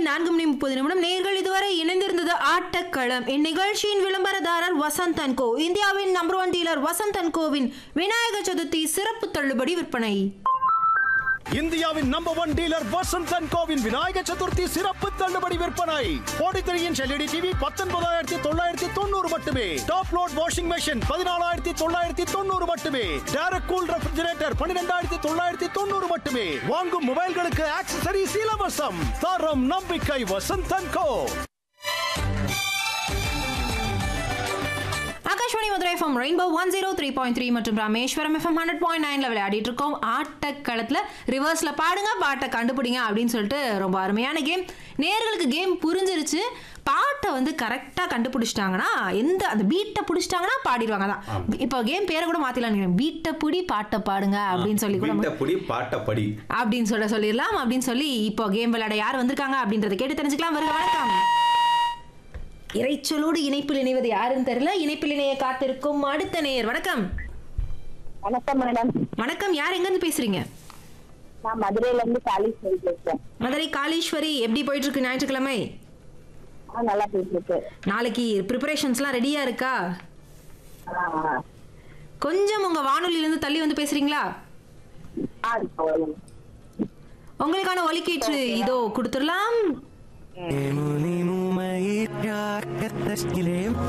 நான்கு மணி முப்பது நிமிடம் நேர்கள் இதுவரை இணைந்திருந்தது ஆட்டக்களம் இந்நிகழ்ச்சியின் விளம்பரதாரர் வசந்த் அண்ட் கோ இந்தியாவின் number one dealer Vasanth and கோவின் விநாயக சதுர்த்தி சிறப்பு தள்ளுபடி விற்பனை இந்தியாவின் number one dealer Vasanth and கோவின் விநாயக சதுர்த்தி சிறப்பு தள்ளுபடி விற்பனை கோடி இன்ச் எல்இடி டிவி பத்தொன்பதாயிரத்தி தொள்ளாயிரத்தி தொண்ணூறு மட்டுமே டாப் லோட் வாஷிங் மெஷின் பதினாலாயிரத்தி தொள்ளாயிரத்தி தொண்ணூறு மட்டுமே டேரக்ட் கூல் ரெஃப்ரிஜரேட்டர் பன்னிரெண்டாயிரத்தி தொள்ளாயிரத்தி தொண்ணூறு மட்டுமே வாங்கும் மொபைல்களுக்கு ஆக்சசரிஸ் இலவசம் தரம் நம்பிக்கை Vasanth and co Akashvani Madurai FM rainbow one zero three point three மற்றும் ராமேஸ்வரம் எஃப்எம் ஹண்ட்ரட் பாயிண்ட் நைன்ல விளையாடிட்டு இருக்கோம் ஆட்டக்களத்தில் ரிவர்ஸ்ல பாடுங்க பாட்டை கண்டுபிடிங்க அப்படின்னு சொல்லிட்டு ரொம்ப அருமையான கேம் நேர்களுக்கு கேம் புரிஞ்சிருச்சு பாட்டை வந்து கரெக்டாக கண்டுபிடிச்சிட்டாங்கன்னா எந்த அந்த பீட்டை பிடிச்சிட்டாங்கன்னா பாடிடுவாங்க தான் இப்போ கேம் பேரை கூட மாத்திடலாம் பீட்டை பிடி பாட்டை பாடுங்க அப்படின்னு சொல்லி கூட நம்ம- வீட்டப்படி பாட்டப்படி அப்படின்னு சொல்ல சொல்லிடலாம் அப்படின்னு சொல்லி இப்போ கேம் விளையாட யார் வந்திருக்காங்க அப்படின்றத கேட்டு தெரிஞ்சுக்கலாம் வருக வணக்கம் இறைச்சலோடு இணைப்பில் இணைவது யாருன்னு தெரியல இணைப்பில் இணைய காத்திருக்கும் அடுத்த நேயர் வணக்கம் வணக்கம் மேடம் வணக்கம் யார் எங்க இருந்து பேசுறீங்க நான் மதுரையில இருந்து காளீஸ்வரி பேசுறேன் மதுரை காளீஸ்வரி எப்படி போயிட்டு இருக்கு ஞாயிற்றுக்கிழமை ஆ, நல்லா போயிட்டு இருக்கு நாளைக்கு ப்ரிப்பரேஷன்ஸ்லாம் ரெடியா இருக்கா ஆ, ஆ. கொஞ்சம் உங்க வானொலியில இருந்து தள்ளி வந்து பேசுறீங்களா ஆ, போதும். உங்களுக்கான ஒலிக்கீற்று இதோ கொடுத்துடலாம் Emo, emo, my, yeah, get the skillet.